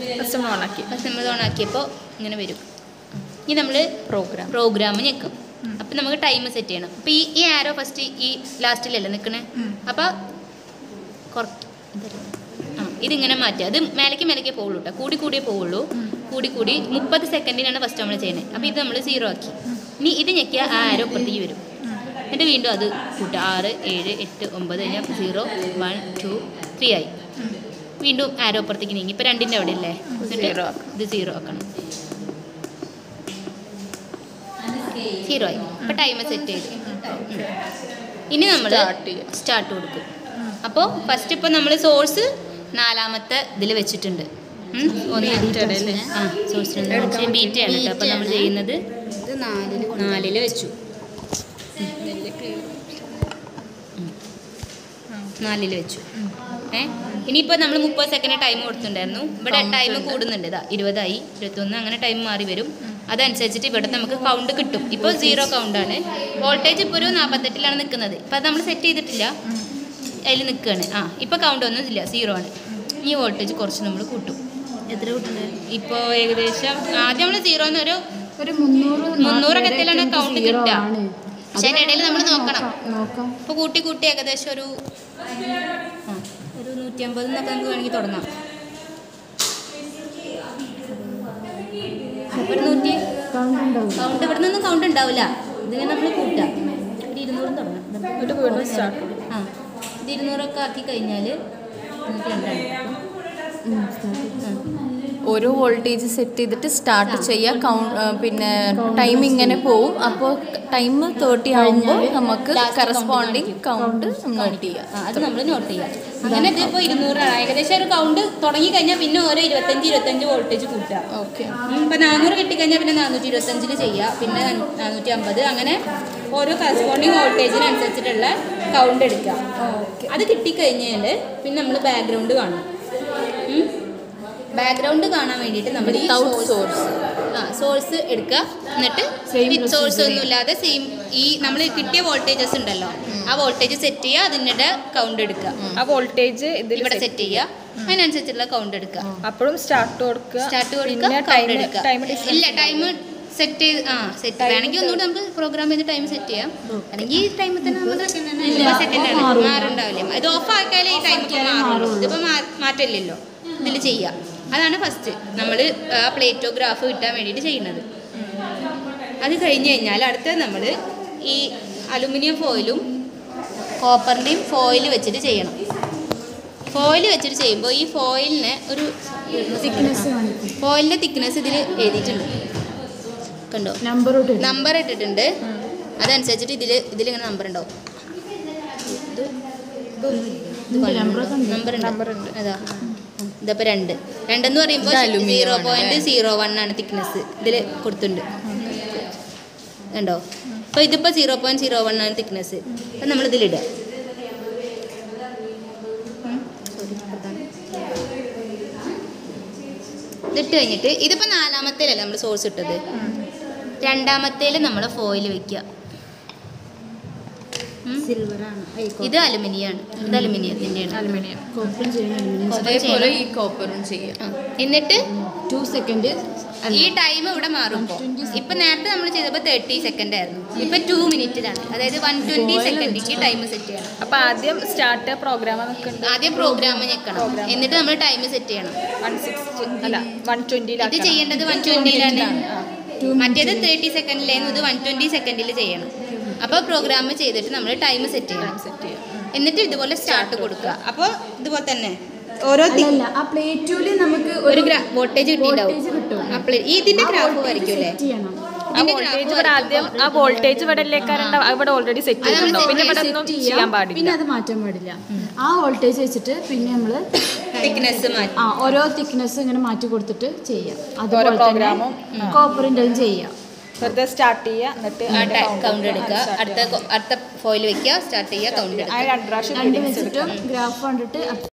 First നമ്മൾ ഓണാക്കി first നമ്മൾ ഓൺ ആക്കിയപ്പോൾ ഇങ്ങനെ വരും ഇനി നമ്മൾ പ്രോഗ്രാം പ്രോഗ്രാം ഞെക്കും അപ്പം നമുക്ക് ടൈം സെറ്റ് ചെയ്യണം അപ്പം ഈ ഈ ആരോ ഫസ്റ്റ് ഈ ലാസ്റ്റിലല്ലേ നിൽക്കണേ അപ്പോൾ കുറച്ച് ആ ഇതിങ്ങനെ മാറ്റുക അത് മേലേക്ക് മേലേക്ക് പോവുള്ളൂ കേട്ടോ കൂടി കൂടിയേ പോവുള്ളൂ കൂടി കൂടി മുപ്പത് സെക്കൻഡിനാണ് ഫസ്റ്റ് നമ്മൾ ചെയ്യുന്നത് അപ്പോൾ ഇത് നമ്മൾ സീറോ ആക്കി ഇനി ഇത് ഞെക്കിയ ആ ആരോ ഇപ്പുറത്തേക്ക് വരും എന്നിട്ട് വീണ്ടും അത് കൂട്ടുക ആറ് ഏഴ് എട്ട് ഒമ്പത് കഴിഞ്ഞാൽ സീറോ വൺ ടു ത്രീ ആയി വീണ്ടും ആരോ അപ്പുറത്തേക്ക് നീങ്ങി ഇപ്പോൾ രണ്ടിൻ്റെ അവിടെ അല്ലേ Zero ഇത് സീറോ ആക്കണം സീറോ ആയി അപ്പോൾ ടൈമർ സെറ്റ് ചെയ്ത് ഉം. ഇനി നമ്മൾ Start ചെയ്യാം. സ്റ്റാർട്ട് കൊടുക്കും അപ്പോൾ ഫസ്റ്റ് ഇപ്പോൾ നമ്മൾ സോഴ്സ് നാലാമത്തെ ഇതിൽ വെച്ചിട്ടുണ്ട് ഉം. ഒന്ന് ഇടയില്. ആ സോഴ്സിന് ബീറ്റ് ആണ് കേട്ടോ അപ്പോൾ നമ്മൾ ചെയ്യുന്നത് ഇത് നാലില് നാലിൽ വെച്ചു നാലിൽ വെച്ചു ഏ ഇനിയിപ്പോൾ നമ്മൾ മുപ്പത് സെക്കൻഡ് ടൈം കൊടുത്തിട്ടുണ്ടായിരുന്നു ഇവിടെ ടൈം കൂടുന്നുണ്ട് ഇതാ ഇരുപതായി ഇരുപത്തൊന്ന് അങ്ങനെ ടൈം മാറി വരും അതനുസരിച്ചിട്ട് ഇവിടെ നമുക്ക് കൗണ്ട് കിട്ടും ഇപ്പോൾ സീറോ കൗണ്ടാണ് വോൾട്ടേജ് ഇപ്പോൾ ഒരു നാൽപ്പത്തെട്ടിലാണ് നിൽക്കുന്നത് ഇപ്പം അത് നമ്മൾ സെറ്റ് ചെയ്തിട്ടില്ല അതിൽ നിൽക്കുകയാണ് ആ ഇപ്പോൾ കൗണ്ട് ഒന്നും ഇല്ല സീറോ ആണ് ഈ വോൾട്ടേജ് കുറച്ച് നമ്മൾ കൂട്ടും എത്ര കൂട്ടുന്നത് ഇപ്പോൾ ഏകദേശം ആദ്യം നമ്മൾ സീറോ എന്നൊരു ഒരു മുന്നൂറ് മുന്നൂറൊക്കെ എത്തിയാലാണ് കൗണ്ട് zero കിട്ടുക ആണ്. പക്ഷേ അതിൻ്റെ ഇടയിൽ നമ്മൾ നോക്കണം നോക്കാം ഇപ്പോൾ കൂട്ടി കൂട്ടി ഏകദേശം ഒരു ആ, ഒരു നൂറ്റി അമ്പത് എന്നൊക്കെ നമുക്ക് വേണമെങ്കിൽ തുടങ്ങാം ഒരു നൂറ്റി കൗണ്ട് ഉണ്ടാവും കൗണ്ട് ഇവിടെ നിന്നൊന്നും കൗണ്ട് ഉണ്ടാവില്ല ഇതിങ്ങനെ നമ്മൾ കൂട്ടുക ഒരു ഇരുന്നൂറും തുടങ്ങാം ഒരു വീണ്ടും സ്റ്റാർട്ട് ആ ഇത് ഇരുന്നൂറൊക്കെ ആക്കി കഴിഞ്ഞാൽ നൂറ്റി രണ്ടാണ് ഉം, start ചെയ്തു. ഒരു വോൾട്ടേജ് സെറ്റ് ചെയ്തിട്ട് സ്റ്റാർട്ട് ചെയ്യുക കൗണ്ട് പിന്നെ ടൈം ഇങ്ങനെ പോവും അപ്പോൾ ടൈം തേർട്ടി ആകുമ്പോൾ നമുക്ക് Last കറസ്പോണ്ടിങ് കൗണ്ട് നോട്ട് ചെയ്യാം ആ അത് നമ്മൾ നോട്ട് ചെയ്യാം അങ്ങനെ ഇതിപ്പോൾ ഇരുന്നൂറാണ് ഏകദേശം ഒരു കൗണ്ട് തുടങ്ങി കഴിഞ്ഞാൽ പിന്നെ ഓരോ ഇരുപത്തഞ്ച് ഇരുപത്തഞ്ച് വോൾട്ടേജ് കൂട്ടുക ഓക്കെ ഇപ്പം നാനൂറ് കിട്ടിക്കഴിഞ്ഞാൽ പിന്നെ നാനൂറ്റി ഇരുപത്തഞ്ചിൽ ചെയ്യുക പിന്നെ നാനൂറ്റി അമ്പത് അങ്ങനെ ഓരോ കറസ്പോണ്ടിങ് വോൾട്ടേജിനനുസരിച്ചിട്ടുള്ള കൗണ്ട് എടുക്കുക അത് കിട്ടിക്കഴിഞ്ഞാൽ പിന്നെ നമ്മൾ ബാക്ക്ഗ്രൗണ്ട് കാണും ബാക്ക്ഗ്രൗണ്ട് കാണാൻ വേണ്ടിയിട്ട് നമ്മൾ ഈ Without സോഴ്സ് ആ സോഴ്സ് എടുക്കുക എന്നിട്ട് വിത്ത് സോഴ്സ് ഒന്നും ഇല്ലാതെ സെയിം ഈ നമ്മൾ കിട്ടിയ വോൾട്ടേജസ് ഉണ്ടല്ലോ ആ വോൾട്ടേജ് സെറ്റ് ചെയ്യുക അതിൻ്റെ കൗണ്ട് എടുക്കുക ആ വോൾട്ടേജ് ഇതിൽ ഇവിടെ സെറ്റ് ചെയ്യുക അതിനനുസരിച്ചുള്ള കൗണ്ട് എടുക്കുക അപ്പോഴും സ്റ്റാർട്ട് കൊടുക്കുക സ്റ്റാർട്ട് പിന്നെ കൊടുക്കുക ടൈം കൗണ്ട് എടുക്കുക ടൈം ഇല്ല ടൈം സെറ്റ് ചെയ്ത് ആ സെറ്റ് വേണമെങ്കിൽ ഒന്നുകൂടി നമുക്ക് പ്രോഗ്രാം ചെയ്ത് ടൈം സെറ്റ് ചെയ്യാം അല്ലെങ്കിൽ ഈ ടൈമിൽ തന്നെ നമ്മൾ സെക്കൻഡ് ആണ് മാറുണ്ടാവില്ല ഇത് ഓഫ് ആക്കിയാലേ ഈ ടൈം ഇപ്പോൾ മാറുള്ളൂ ഇതിപ്പോൾ മാറ്റില്ലല്ലോ ഇതിൽ ചെയ്യാം അതാണ് ഫസ്റ്റ് നമ്മൾ ആ പ്ലേറ്റോ ഗ്രാഫ് കിട്ടാൻ വേണ്ടിയിട്ട് ചെയ്യുന്നത് അത് കഴിഞ്ഞ് കഴിഞ്ഞാൽ അടുത്തത് നമ്മൾ ഈ അലുമിനിയം ഫോയിലും കോപ്പറിൻ്റെയും ഫോയിൽ വെച്ചിട്ട് ചെയ്യണം ഫോയിൽ വെച്ചിട്ട് ചെയ്യുമ്പോൾ ഈ ഫോയിലിനെ ഒരു തിക്നെസ് കാണിക്കും ഫോയിലിൻ്റെ തിക്നെസ് ഇതിൽ എഴുതിയിട്ടുണ്ട് കണ്ടോ നമ്പർ ഇട്ടിട്ട് നമ്പർ ഇട്ടിട്ടുണ്ട് അതനുസരിച്ചിട്ട് ഇതിൽ ഇതിലിങ്ങനെ നമ്പർ ഉണ്ടാവും നമ്പർ Number ഉണ്ട്. അതാ ഇതപ്പോൾ രണ്ട് രണ്ടെന്ന് പറയുമ്പോൾ ഇത് aluminium സീറോ ആണ് പോയിന്റ് സീറോ വൺ ആണ് തിക്നെസ് ഇതിൽ കൊടുത്തിട്ടുണ്ട് കണ്ടോ അപ്പോൾ ഇതിപ്പോൾ സീറോ പോയിന്റ് സീറോ വൺ ആണ് തിക്നെസ് അപ്പം നമ്മൾ ഇതിലിടുക ഇതിട്ട് കഴിഞ്ഞിട്ട് ഇതിപ്പോൾ നാലാമത്തേലല്ലേ നമ്മൾ സോഴ്സ് ഇട്ടത് രണ്ടാമത്തേൽ നമ്മൾ ഫോയിൽ വെക്കുക ഉം. സിൽവർ ആണ് ഇത് അലുമിനിയാണ് ഇത് അലുമിനിയത്തിൻ്റെയാണ് അലുമിനിയം കോപ്പറും ചെയ്യണം അലുമിനിയം Copper അതേപോലെ ചെയ്യണം. ഈ കോപ്പറും ചെയ്യാം ആ. എന്നിട്ട് ടു സെക്കൻഡ് ഈ ടൈം ഇവിടെ മാറുമ്പോൾ ഇപ്പൊ നേരത്തെ നമ്മൾ ചെയ്തപ്പോൾ തേർട്ടി സെക്കൻഡ് ആയിരുന്നു ഇപ്പൊ ടു മിനിറ്റിലാണ് അതായത് വൺ ട്വന്റി സെക്കൻഡിക്ക് ടൈം സെറ്റ് ചെയ്യണം അപ്പൊ ആദ്യം സ്റ്റാർട്ട് പ്രോഗ്രാം നിൽക്കുന്നുണ്ട് ആദ്യം പ്രോഗ്രാം ഞെക്കണം എന്നിട്ട് നമ്മൾ ടൈം സെറ്റ് ചെയ്യണം വൺ സിക്സ്റ്റി അല്ല വൺ ഇത് ട്വന്റിയിലാക്കാം ചെയ്യേണ്ടത് വൺ ട്വന്റിയിലാണ് മറ്റേത് തേർട്ടി സെക്കൻഡിലായിരുന്നു ഇത് വൺ ട്വന്റി സെക്കൻഡിൽ ചെയ്യണം അപ്പോൾ പ്രോഗ്രാം ചെയ്തിട്ട് നമ്മൾ ടൈം സെറ്റ് ചെയ്യണം സെറ്റ് ചെയ്യാം എന്നിട്ട് ഇതുപോലെ സ്റ്റാർട്ട് കൊടുക്കുക അപ്പോൾ ഇതുപോലെ തന്നെ ഓരോ തി- അല്ലല്ല ആ പ്ലേറ്റൂല് നമുക്ക് ഒരു വോൾട്ടേജ് കിട്ടിയിട്ടുണ്ടാവും voltage കിട്ടും. ആ plate- ഈ ഇതിന്റെ ഗ്രാഫ് വരയ്ക്കൂലേ സെറ്റ് ചെയ്യണം ആ വോൾട്ടേജ് ഇവിടെ ആദ്യം ആ വോൾട്ടേജ് ഇവിടെ അല്ലേക്കാരുണ്ട് ഇവിടെ ഓൾറെഡി സെറ്റ് ചെയ്തിട്ടുണ്ടോ പിന്നെ ഇവിടെ ഒന്നും സെറ്റ് ചെയ്യാൻ ചെയ്യാം പാടില്ല പിന്നെ അത് മാറ്റാൻ പാടില്ല ആ വോൾട്ടേജ് വെച്ചിട്ട് പിന്നെ നമ്മള് തിക്നെസ് മാറ്റി ആ ഓരോ തിക്നെസ് ഇങ്ങനെ മാറ്റി കൊടുത്തിട്ട് ചെയ്യാം ഓരോ അതുപോലെ പ്രോഗ്രാമും കോപ്പറിൻ്റെ ചെയ്യാം വെറുതെ സ്റ്റാർട്ട് ചെയ്യുക എന്നിട്ട് അതിന്റെ കൗണ്ട് എടുക്കുക അടുത്ത കൊ- അടുത്ത ഫോയിൽ വെക്കുക സ്റ്റാർട്ട് ചെയ്യുക കൗണ്ട് ആ എടുക്കുക രണ്ട് പ്രാവശ്യം രണ്ട് readings വെച്ചിട്ടും ഗ്രാഫ് കണ്ടിട്ട്